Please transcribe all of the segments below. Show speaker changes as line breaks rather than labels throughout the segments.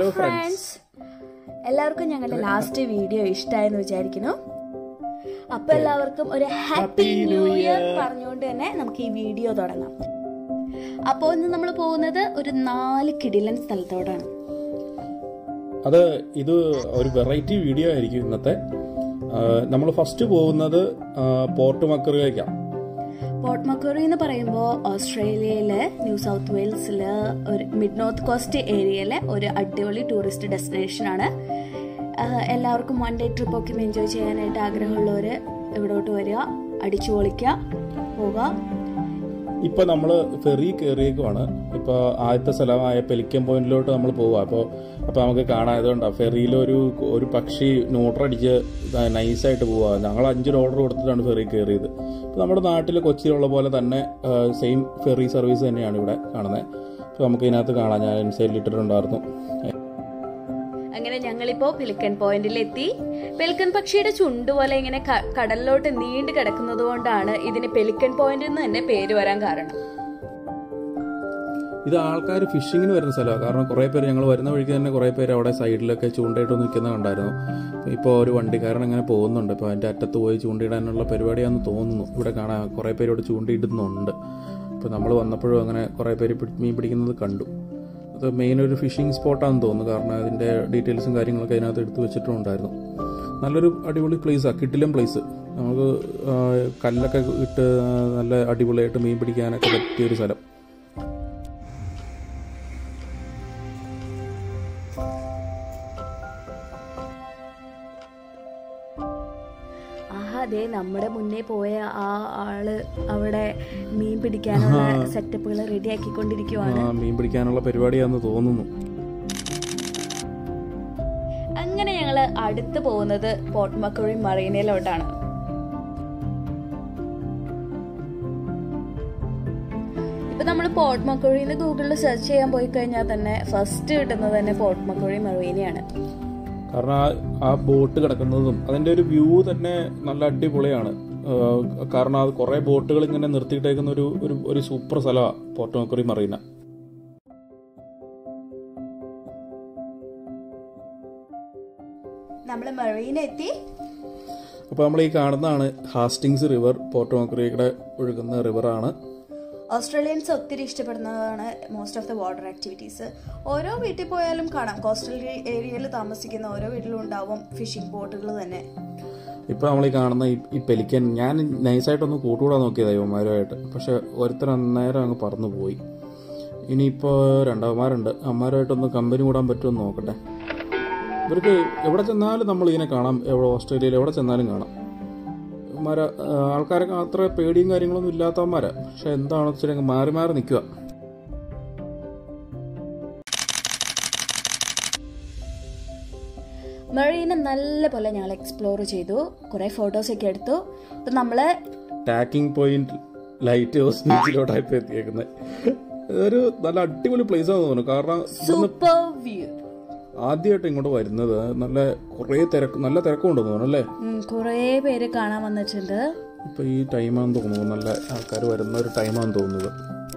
Friends എല്ലാവർക്കും ഞങ്ങളുടെ last video ഇഷ്ടമായെന്ന് വിചാരിക്കുന്നു അപ്പൊ എല്ലാവർക്കും ഒരു ഹാപ്പി ന്യൂ ഇയർ പറഞ്ഞുകൊണ്ട് തന്നെ നമുക്ക് ഈ വീഡിയോ തുടങ്ങാം അപ്പോൾ ഇന്ന് നമ്മൾ പോകുന്നത് ഒരു നാല് കിടിലൻ സ്ഥലത്തോടാണ്
അത് ഇത് ഒരു വെറൈറ്റി വീഡിയോ ആയിരിക്കും ഇന്നത്തെ നമ്മൾ ഫസ്റ്റ് പോകുന്നത് ആ, പോർട്ട് മക്കറിലേക്കാണ്
പോർട്ട് മക്കോറി എന്ന് പറയുമ്പോൾ ഓസ്ട്രേലിയയിലെ ന്യൂ സൗത്ത് വെയിൽസിലെ ഒരു മിഡ് നോർത്ത് കോസ്റ്റ് ഏരിയയിലെ ഒരു അടിപൊളി ടൂറിസ്റ്റ് ഡെസ്റ്റിനേഷൻ ആണ് ആഹ് എല്ലാവർക്കും വൺ ഡേ ട്രിപ്പൊക്കെ എൻജോയ് ചെയ്യാനായിട്ട് ആഗ്രഹമുള്ളവർ ഇവിടോട്ട് വരിക അടിച്ചു പൊളിക്കുക പോവുക
ഇപ്പൊ നമ്മൾ ഫെറി കയറിയേക്കുവാണ് ഇപ്പൊ ആദ്യത്തെ സ്ഥലമായ പെലിക്കൻ പോയിന്റിലോട്ട് നമ്മൾ പോവുക അപ്പോൾ അപ്പൊ നമുക്ക് കാണായതുകൊണ്ടാണ് ഫെറിയിൽ ഒരു ഒരു പക്ഷി ന്യൂട്രടിച്ച് നൈസായിട്ട് പോവുക ഞങ്ങൾ അഞ്ച് ഡോളർ കൊടുത്തിട്ടാണ് ഫെറി കയറിയത് ഇപ്പൊ നമ്മുടെ നാട്ടിൽ കൊച്ചിയിലുള്ള പോലെ തന്നെ സെയിം ഫെറി സർവീസ് തന്നെയാണ് ഇവിടെ കാണുന്നത് അപ്പോൾ നമുക്ക് ഇതിനകത്ത് കാണാം ഞാൻ ഇൻസൈഡിൽ ഇട്ടിട്ടുണ്ടായിരുന്നു
അങ്ങനെ ഞങ്ങളിപ്പോ പെലിക്കൻ പോയിന്റിലെത്തി പെലിക്കൻ പക്ഷിയുടെ ചുണ്ട് പോലെ ഇങ്ങനെ ക- കടലിലോട്ട് നീണ്ടു കിടക്കുന്നത് കൊണ്ടാണ് ഇതിന് പെലിക്കൻ പോയിന്റ് എന്ന് തന്നെ പേര് വരാൻ കാരണം
ഇത് ആൾക്കാർ ഫിഷിങ്ങിന് വരുന്ന സ്ഥലമാണ് കാരണം കുറേ പേര് ഞങ്ങൾ വരുന്ന വഴിക്ക് തന്നെ കുറേ പേര് അവിടെ സൈഡിലൊക്കെ ചൂണ്ടയിട്ട് നിൽക്കുന്ന കണ്ടായിരുന്നു ഇപ്പോൾ ഒരു വണ്ടിക്കാരൻ അങ്ങനെ പോകുന്നുണ്ട് ഇപ്പോൾ അതിൻ്റെ അറ്റത്ത് പോയി ചൂണ്ടയിടാനുള്ള പരിപാടിയാണെന്ന് തോന്നുന്നു ഇവിടെ കാണാൻ കുറേ പേര് ഇവിടെ ചൂണ്ടയിടുന്നുണ്ട് ഇപ്പോൾ നമ്മൾ വന്നപ്പോഴും അങ്ങനെ കുറേ പേര് പിടി- മീൻ പിടിക്കുന്നത് കണ്ടു അത് മെയിൻ ഒരു ഫിഷിംഗ് സ്പോട്ടാണെന്ന് തോന്നുന്നു കാരണം അതിൻ്റെ ഡീറ്റെയിൽസും കാര്യങ്ങളൊക്കെ അതിനകത്ത് എടുത്തു വെച്ചിട്ടുണ്ടായിരുന്നു നല്ലൊരു അടിപൊളി പ്ലേസാണ് കിട്ടിലും പ്ലേസ് നമുക്ക് ആ, കല്ലൊക്കെ ഇട്ട് നല്ല അടിപൊളിയായിട്ട് മീൻ പിടിക്കാനൊക്കെ പറ്റിയൊരു സ്ഥലം
ആഹാ അതെ നമ്മുടെ മുന്നേ പോയ ആ ആള് അവിടെ മീൻ പിടിക്കാനുള്ള സെറ്റപ്പുകൾ റെഡി ആക്കിക്കൊണ്ടിരിക്കുവാണ്
ആ, മീൻ പിടിക്കാനുള്ള പരിപാടിയാന്ന് തോന്നുന്നു
അങ്ങനെ ഞങ്ങള് അടുത്ത് പോകുന്നത് പോർട്ട് മക്കറി മറീനയിലോട്ടാണ് ഇപ്പൊ നമ്മൾ പോർട്ട് മക്കോഴിന്ന് ഗൂഗിളിൽ സെർച്ച് ചെയ്യാൻ പോയി കഴിഞ്ഞാൽ തന്നെ ഫസ്റ്റ് കിട്ടുന്നത് തന്നെ പോർട്ട് മക്കോഴി മറീനയാണ്
കാരണം ആ ആ ബോട്ട് കിടക്കുന്നതും അതിന്റെ ഒരു വ്യൂ തന്നെ നല്ല അടിപൊളിയാണ് ആ, കാരണം അത് കുറെ ബോട്ടുകൾ ഇങ്ങനെ നിർത്തിയിട്ടേക്കുന്ന ഒരു ഒരു ഒരു സൂപ്പർ സ്ഥലമാണ് പോർട്ടോക്കറി മറീന
നമ്മൾ മറീന എത്തി
അപ്പോൾ നമ്മൾ ഈ കാണുന്നതാണ് ഹാസ്റ്റിങ്സ് റിവർ പോർട്ടോക്കറിയുടെ ഒഴുകുന്ന റിവറാണ്
ഓസ്ട്രേലിയൻസ് ഒത്തിരി ഇഷ്ടപ്പെടുന്നതാണ് most of the water activities ഓരോ വീട്ടിൽ പോയാലും കാണാം കോസ്റ്റൽ ഏരിയയിൽ താമസിക്കുന്ന ഓരോ വീട്ടിലും ഉണ്ടാവും ഫിഷിംഗ് ബോട്ടുകൾ തന്നെ
ഇപ്പോൾ നമ്മൾ ഈ കാണുന്ന ഈ ഈ പെലിക്കൻ ഞാൻ നൈസായിട്ടൊന്ന് കൂട്ടുകൂടാൻ നോക്കിയത് ഇവന്മാരുമായിട്ട് പക്ഷെ ഒരുത്തർ അന്നേരം അങ്ങ് പറന്നു പോയി ഇനിയിപ്പോൾ രണ്ടവന്മാരുണ്ട് അമ്മമാരുമായിട്ടൊന്ന് കമ്പനി കൂടാൻ പറ്റുമെന്ന് നോക്കട്ടെ ഇവർക്ക് എവിടെ ചെന്നാലും നമ്മൾ ഇതിനെ കാണാം എവിടെ ഓസ്ട്രേലിയയിൽ എവിടെ ചെന്നാലും കാണാം ഇവന്മാരെ ആ, ആൾക്കാരൊക്കെ അത്ര പേടിയും കാര്യങ്ങളൊന്നും ഇല്ലാത്തവന്മാരാ പക്ഷെ എന്താണെന്ന് വെച്ചാൽ അങ്ങ് മാറി മാറി നിൽക്കുക
മറീന നല്ല പോലെ ഞങ്ങൾ എക്സ്പ്ലോർ ചെയ്തു കുറെ ഫോട്ടോസ് ഒക്കെ എടുത്തു ഇപ്പൊ നമ്മള്
ടാക്കിംഗ് പോയിന്റ് ലൈറ്റ് ഹൗസ് ബീച്ചിലോട്ടാണ് ഇപ്പോൾ എത്തിയേക്കുന്നത് ഇതൊരു നല്ല അടിപൊളി പ്ലേസ് ആണെന്ന് തോന്നുന്നു കാരണം
സൂപ്പർ വ്യൂ
ആദ്യമായിട്ട് ഇങ്ങോട്ട് വരുന്നത് നല്ല കുറേ തിരക്ക് നല്ല തിരക്കുണ്ടെന്ന് തോന്നുന്നു അല്ലേ
കുറെ പേര് കാണാൻ വന്നിട്ടുണ്ട്
ഇപ്പൊ ഈ ടൈമാണെന്ന് തോന്നുന്നു നല്ല ആൾക്കാർ വരുന്ന ഒരു ടൈമാണെന്ന് തോന്നുന്നത്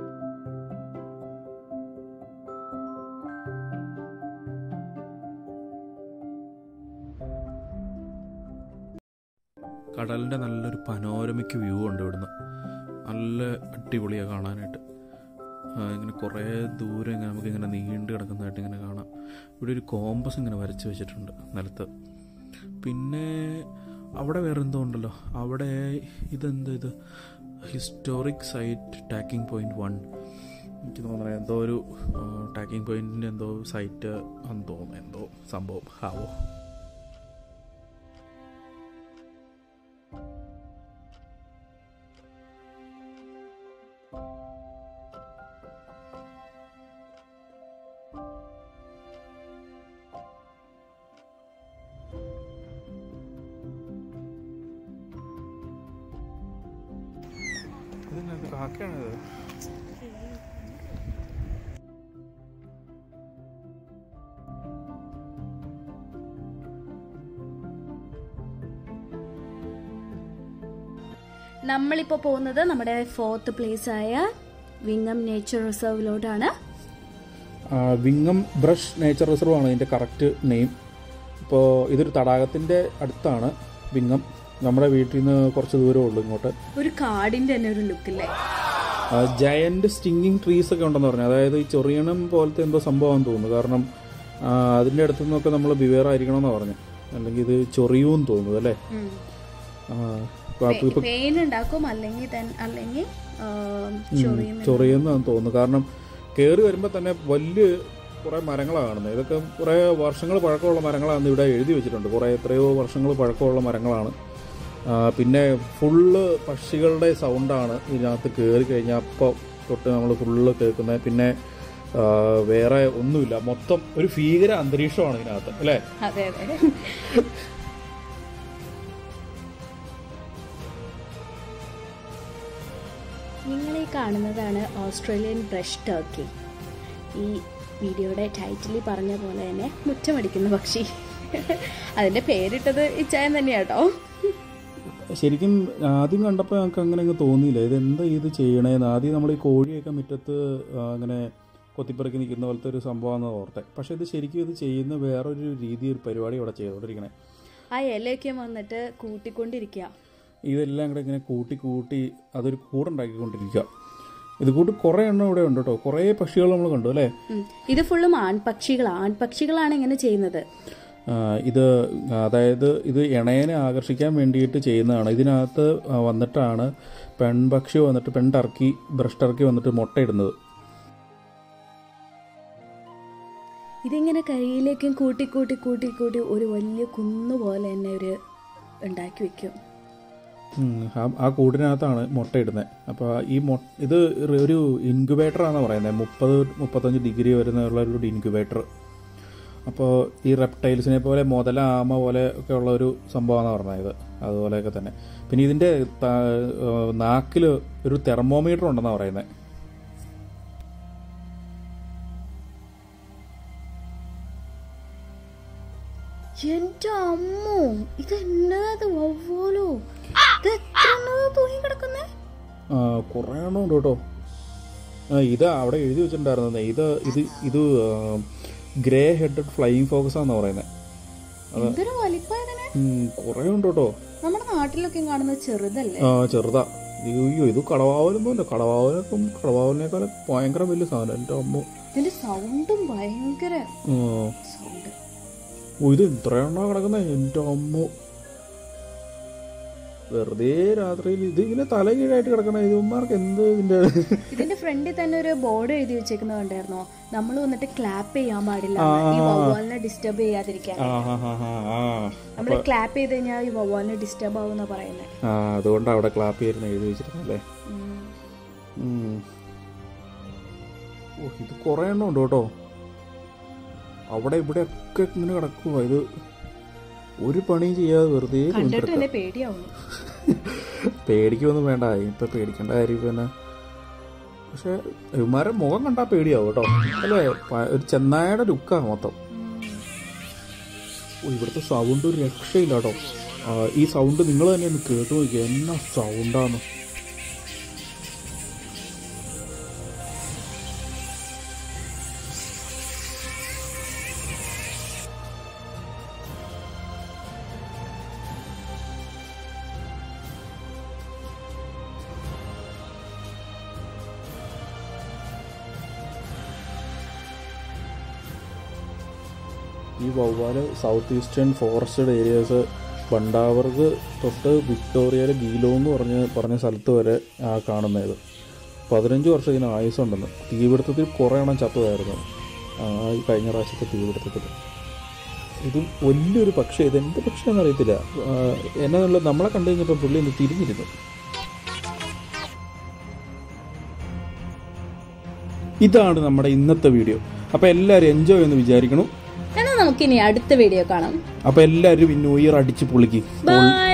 കടലിന്റെ നല്ലൊരു പനോരമിക്ക് വ്യൂ ഉണ്ട് ഇവിടുന്ന് നല്ല അടിപൊളിയാണ് കാണാനായിട്ട് ആ, ഇങ്ങനെ കുറേ ദൂരം ഇങ്ങനെ നമുക്ക് ഇങ്ങനെ നീണ്ടു കിടക്കുന്നതായിട്ട് ഇങ്ങനെ കാണാം ഇവിടെ ഒരു കോമ്പസ് ഇങ്ങനെ വരച്ച് വെച്ചിട്ടുണ്ട് നിലത്ത് പിന്നെ അവിടെ വേറെ എന്തോ ഉണ്ടല്ലോ അവിടെ ഇതെന്ത് ഇത് historic site talking point one എനിക്ക് തോന്നുന്നത് എന്തോ ഒരു ടാക്കിംഗ് പോയിന്റിൻ്റെ എന്തോ സൈറ്റ് ആണെന്ന് തോന്നുന്നു എന്തോ സംഭവം ആവോ ഇതിനകത്ത് കാക്കയാണിത്
നമ്മളിപ്പോൾ പോകുന്നത് നമ്മുടെ ഫോർത്ത് പ്ലേസ് ആയ വിങ്ങം നേച്ചർ റിസർവിലോട്ടാണ്
ആ, വിങ്ങം ബ്രഷ് നേച്ചർ റിസർവ് ആണ് ഇതിൻ്റെ കറക്റ്റ് നെയിം ഇപ്പോൾ ഇതൊരു തടാകത്തിൻ്റെ അടുത്താണ് വിങ്ങം നമ്മുടെ വീട്ടിൽ നിന്ന് കുറച്ച് ദൂരമേ ഉള്ളൂ ഇങ്ങോട്ട്
ഒരു കാടിന്റെ തന്നെ ഒരു ലുക്കില്ലേ
ജയന്റ് സ്റ്റിങ്ങിങ് ട്രീസ് ഒക്കെ ഉണ്ടെന്ന് പറഞ്ഞു അതായത് ഈ ചൊറിയണം പോലത്തെ എന്തോ സംഭവമാണെന്ന് തോന്നുന്നു കാരണം ആ, അതിൻ്റെ അടുത്തു നിന്നൊക്കെ നമ്മൾ ബിവെയർ ആയിരിക്കണം എന്നാണ് പറഞ്ഞു അല്ലെങ്കിൽ ഇത് ചൊറിയൂന്ന് തോന്നുന്നു അല്ലേ ആ, ഇപ്പൊ അപ്പൊ ഇപ്പൊ
പെയിൻ ഉണ്ടാക്കും അല്ലെങ്കിൽ തൻ- അല്ലെങ്കിൽ ആ, ചൊറിയും
ചൊറിയെന്നാണ് തോന്നുന്നു കാരണം കയറി വരുമ്പോൾ തന്നെ വലിയ കുറേ മരങ്ങളാണ് കാണുന്നത് ഇതൊക്കെ കുറേ വർഷങ്ങൾ പഴക്കമുള്ള മരങ്ങളാണെന്ന് ഇവിടെ എഴുതി വെച്ചിട്ടുണ്ട് കുറേ എത്രയോ വർഷങ്ങൾ പഴക്കമുള്ള മരങ്ങളാണ് ആ, പിന്നെ ഫുള്ള് പക്ഷികളുടെ സൗണ്ടാണ് ഇതിനകത്ത് കയറി കഴിഞ്ഞാൽ അപ്പോൾ തൊട്ട് നമ്മൾ ഫുള്ള് കേൾക്കുന്നത് പിന്നെ ആ, വേറെ ഒന്നുമില്ല മൊത്തം ഒരു ഭീകര അന്തരീക്ഷമാണ് ഇതിനകത്ത് അല്ലേ
അതെ അതെ നിങ്ങൾ ഈ കാണുന്നതാണ് ഓസ്ട്രേലിയൻ ബ്രഷ് ടർക്കി ഈ വീഡിയോയുടെ ടൈറ്റിലിൽ പറഞ്ഞ പോലെ തന്നെ മുറ്റമടിക്കുന്ന പക്ഷി അതിന്റെ പേരിട്ടത് ഇച്ചായൻ തന്നെയാട്ടോ
ശരിക്കും ആദ്യം കണ്ടപ്പോൾ ഞങ്ങൾക്ക് അങ്ങനെ അങ്ങ് തോന്നിയില്ല ഇത് എന്താ ഇത് ചെയ്യണേന്ന് ആദ്യം നമ്മൾ ഈ കോഴിയൊക്കെ മുറ്റത്ത് ആ, അങ്ങനെ കൊത്തിപ്പറക്കി നിൽക്കുന്ന പോലത്തെ ഒരു സംഭവമാണെന്ന് ഓർത്തെ പക്ഷേ ഇത് ശരിക്കും ഇത് ചെയ്യുന്ന വേറൊരു രീതി ഒരു പരിപാടി ഇവിടെ ചെയ്തുകൊണ്ടിരിക്കണേ
ആ ഇലയൊക്കെ വന്നിട്ട് കൂട്ടിക്കൊണ്ടിരിക്കുക
ഇതെല്ലാം കൂടെ ഇങ്ങനെ കൂട്ടി കൂട്ടി അതൊരു കൂടുണ്ടാക്കിക്കൊണ്ടിരിക്കുക ഇത് കൂട്ടി കുറേ എണ്ണം ഇവിടെ ഉണ്ട് കേട്ടോ കുറേ പക്ഷികൾ നമ്മൾ കണ്ടു അല്ലേ
ഉം. ഇത് ഫുള്ളും ആൺപക്ഷികളാണ് ആൺപക്ഷികളാണ് ഇങ്ങനെ ചെയ്യുന്നത്
ആ, ഇത് അതായത് ഇത് ഇണയനെ ആകർഷിക്കാൻ വേണ്ടിയിട്ട് ചെയ്യുന്നതാണ് ഇതിനകത്ത് ആ, വന്നിട്ടാണ് പെൺപക്ഷി വന്നിട്ട് പെൺ ടർക്കി ബ്രഷ് ടർക്കി വന്നിട്ട് മുട്ടയിടുന്നത്
ഇതിങ്ങനെ കൈയിലേക്കും കൂട്ടി കൂട്ടി കൂട്ടി കൂട്ടി ഒരു വലിയ കുന്ന് പോലെ തന്നെ ഒരു ഉണ്ടാക്കി വെക്കും
ഉം, ആ- ആ കൂടിനകത്താണ് മുട്ടയിടുന്നത് അപ്പോൾ ഈ മൊ ഇത് ഒരു ഇൻക്യുബേറ്റർ ആണെന്ന് പറയുന്നത് മുപ്പത് മുപ്പത്തഞ്ച് ഡിഗ്രി വരുന്നുള്ള ഒരു ഇൻക്യുബേറ്റർ അപ്പോൾ ഈ റെപ്റ്റൈൽസിനെ പോലെ മുതല ആമ പോലെ ഒക്കെ ഉള്ള ഒരു സംഭവമാണ് പറഞ്ഞത് അതുപോലെയൊക്കെ തന്നെ പിന്നെ ഇതിൻ്റെ നാക്കിൽ ഒരു തെർമോമീറ്റർ ഉണ്ടെന്നാണ് പറയുന്നത്
എന്റെ അമ്മോ ഇത് എന്നത് വവ്വാലോ ഇത് എത്ര എണ്ണമാ തൂങ്ങി കിടക്കുന്നേ
കുറേ എണ്ണം ഉണ്ട് കേട്ടോ ആ, ഇത് അവിടെ എഴുതി വെച്ചിട്ടുണ്ടായിരുന്നത് ഇത് ഇത് ഇത് ഗ്രേ ഹെഡഡ് ഫ്ലൈയിങ് ഫോക്കസ് ആണെന്ന് പറയുന്നത്
എന്തൊരു വലിപ്പതിനെ
കുറേ ഉണ്ട് കേട്ടോ
നമ്മുടെ നാട്ടിലൊക്കെ കാണുന്നത് ചെറുതല്ലേ
ആ ചെറുതാ അയ്യോ ഇത് കടവാവലൊന്നുമല്ല കടവാവലൊക്കെ കടവാവലിനേക്കാൾ ഭയങ്കര വലിയ സാധനം എൻ്റെ അമ്മ
ഇതിന്റെ സൗണ്ടും ഭയങ്കര
ആ.
സൗണ്ട്
ഓ ഇത് ഇത്രയെണ്ണ കിടക്കുന്നത് എൻ്റെ അമ്മ വെറുതെ രാത്രിയിൽ ഇത് ഇങ്ങനെ തല കീഴായിട്ട് കിടക്കണ ഇവന്മാർക്ക് എന്ത് ഇതിന്റെ
ഇതിന്റെ ഫ്രണ്ടിൽ തന്നെ ഒരു ബോർഡ് എഴുതി വെച്ചേക്കുന്നത് കണ്ടായിരുന്നോ നമ്മൾ വന്നിട്ട് ക്ലാപ്പ് ചെയ്യാൻ പാടില്ല ഈ വവ്വാലിനെ ഡിസ്റ്റർബ് ചെയ്യാതിരിക്കാൻ
ആ ആ ആ ആ ആ
നമ്മൾ ക്ലാപ്പ് ചെയ്ത് കഴിഞ്ഞാൽ ഈ വവ്വാലിനെ ഡിസ്റ്റർബ് ആവുന്ന പറയുന്നത്
ആ അതുകൊണ്ട് അവിടെ ക്ലാപ്പ് ചെയ്യുന്ന എഴുതി വെച്ചിരുന്നല്ലേ ഉം. ഓ ഇത് കുറേ എണ്ണം ഉണ്ട് കേട്ടോ അവിടെ ഇവിടെ ഒക്കെ ഇങ്ങനെ കിടക്കുക ഇത് ഒരു പണിയും ചെയ്യാതെ വെറുതെ
കണ്ടിട്ട് തന്നെ പേടിയാവുന്നു
പേടിക്കൊന്നും വേണ്ട ഇപ്പൊ പേടിക്കേണ്ട കാര്യം ഇപ്പൊ തന്നെ പക്ഷെ ഇവന്മാരെ മുഖം കണ്ടാൽ പേടിയാവും കേട്ടോ അല്ലേ പ- ഒരു ചെന്നായയുടെ ലുക്കാ മൊത്തം ഓ ഇവിടുത്തെ സൗണ്ട് ഒരു രക്ഷയില്ല കേട്ടോ ആ, ഈ സൗണ്ട് നിങ്ങൾ തന്നെ ഒന്ന് കേട്ട് നോക്കിയ എന്നാ സൗണ്ടാന്ന് ഈ വവ്വാല് south eastern forested areas Bundaberg തൊട്ട് വിക്ടോറിയയിലെ ഗീലോ എന്ന് പറഞ്ഞ് പറഞ്ഞ സ്ഥലത്ത് വരെ ആ കാണുന്നത് പതിനഞ്ച് വർഷം ഇതിന് ആയുസുണ്ടെന്ന് തീപിടുത്തത്തിൽ കുറേ എണ്ണം ചത്തതായിരുന്നു ആ ഈ കഴിഞ്ഞ പ്രാവശ്യത്തെ തീപിടുത്തത്തിൽ ഇത് വലിയൊരു പക്ഷി ഇത് എന്ത് പക്ഷിയാണെന്ന് അറിയത്തില്ല ആ, എന്നാന്നുള്ള നമ്മളെ കണ്ടു കഴിഞ്ഞപ്പോൾ പുള്ളി ഒന്ന് തിരിഞ്ഞിരുന്നു ഇതാണ് നമ്മുടെ ഇന്നത്തെ വീഡിയോ അപ്പോൾ എല്ലാവരും എൻജോയ് എന്ന് വിചാരിക്കണം
എന്നാൽ നമുക്കിനി അടുത്ത വീഡിയോ കാണാം
അപ്പോൾ എല്ലാവരും ന്യൂ ഇയർ അടിച്ച് പൊളിക്കും
ബൈ